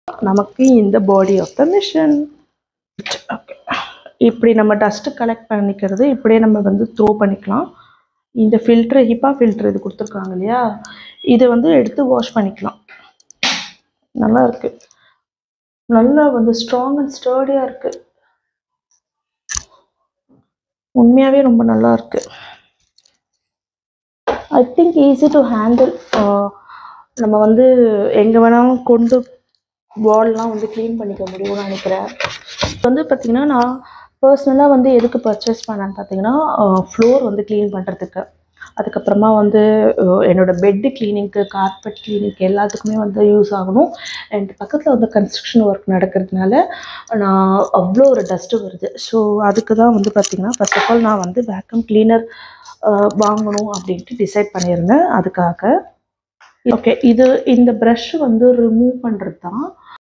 நமக்கு இந்த body of the machine okay இப்படி நம்ம டஸ்ட்டு கலெக்ட் பண்ணிக்கிறது இப்படியே நம்ம வந்து த்ரோ பண்ணிக்கலாம் இந்த ஃபில்ட்ரு ஹிப்பா ஃபில்ட்ரு இது கொடுத்துருக்காங்க இல்லையா இதை வந்து எடுத்து வாஷ் பண்ணிக்கலாம் நல்லா இருக்கு நல்லா வந்து ஸ்ட்ராங் அண்ட் ஸ்டர்டியாக இருக்கு உண்மையாகவே ரொம்ப நல்லா இருக்கு I think easy to handle நம்ம வந்து எங்கே வேணாலும் கொண்டு வால்லாம் வந்து க்ளீன் பண்ணிக்க முடியும்னு நினைக்கிறேன் இது வந்து பார்த்திங்கன்னா நான் பர்சனலாக வந்து எதுக்கு பர்ச்சேஸ் பண்ணேன்னு பார்த்தீங்கன்னா ஃப்ளோர் வந்து க்ளீன் பண்ணுறதுக்கு அதுக்கப்புறமா வந்து அஹ், என்னோட பெட்டு க்ளீனிங்க்கு கார்பெட் கிளீனிங்க்கு எல்லாத்துக்குமே வந்து யூஸ் ஆகணும் அண்ட் பக்கத்தில் வந்து கன்ஸ்ட்ரக்ஷன் ஒர்க் நடக்கிறதுனால நான் அவ்வளோ ஒரு டஸ்ட்டு வருது ஸோ அதுக்கு தான் வந்து பார்த்திங்கன்னா ஃபர்ஸ்ட் ஆஃப் ஆல் நான் வந்து வேக்கம் கிளீனர் வாங்கணும் அப்படின்ட்டு டிசைட் பண்ணியிருந்தேன் அதுக்காக ஓகே இது இந்த ப்ரஷ் வந்து ரிமூவ் பண்ணுறது தான்